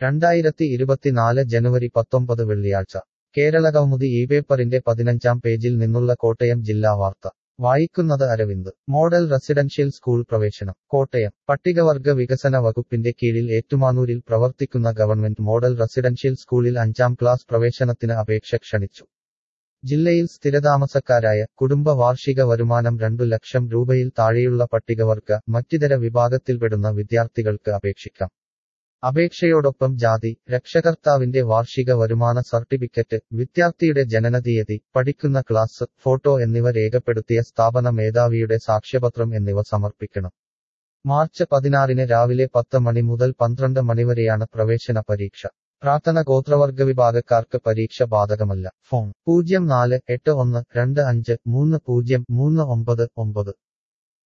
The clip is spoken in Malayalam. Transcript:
രണ്ടായിരത്തി ഇരുപത്തിനാല് ജനുവരി പത്തൊമ്പത് വെള്ളിയാഴ്ച കേരള കൗമുദി ഈ പേപ്പറിന്റെ പതിനഞ്ചാം പേജിൽ നിന്നുള്ള കോട്ടയം ജില്ലാ വാർത്ത വായിക്കുന്നത് അരവിന്ദ് മോഡൽ റെസിഡൻഷ്യൽ സ്കൂൾ പ്രവേശനം കോട്ടയം പട്ടികവർഗ വികസന വകുപ്പിന്റെ കീഴിൽ ഏറ്റുമാനൂരിൽ പ്രവർത്തിക്കുന്ന ഗവൺമെന്റ് മോഡൽ റെസിഡൻഷ്യൽ സ്കൂളിൽ അഞ്ചാം ക്ലാസ് പ്രവേശനത്തിന് അപേക്ഷ ക്ഷണിച്ചു ജില്ലയിൽ സ്ഥിരതാമസക്കാരായ കുടുംബ വാർഷിക വരുമാനം രണ്ടു ലക്ഷം രൂപയിൽ താഴെയുള്ള പട്ടികവർഗ മറ്റിതര വിഭാഗത്തിൽപ്പെടുന്ന വിദ്യാർത്ഥികൾക്ക് അപേക്ഷിക്കാം അപേക്ഷയോടൊപ്പം ജാതി രക്ഷകർത്താവിന്റെ വാർഷിക വരുമാന സർട്ടിഫിക്കറ്റ് വിദ്യാർത്ഥിയുടെ ജനനതീയതി പഠിക്കുന്ന ക്ലാസ് ഫോട്ടോ എന്നിവ രേഖപ്പെടുത്തിയ സ്ഥാപന മേധാവിയുടെ സാക്ഷ്യപത്രം എന്നിവ സമർപ്പിക്കണം മാർച്ച് പതിനാറിന് രാവിലെ പത്ത് മണി മുതൽ പന്ത്രണ്ട് മണിവരെയാണ് പ്രവേശന പരീക്ഷ പ്രാർത്ഥന ഗോത്രവർഗ വിഭാഗക്കാർക്ക് പരീക്ഷ ബാധകമല്ല ഫോൺ പൂജ്യം നാല് എട്ട് ഒന്ന് രണ്ട് അഞ്ച് മൂന്ന് പൂജ്യം മൂന്ന് ഒമ്പത് ഒമ്പത്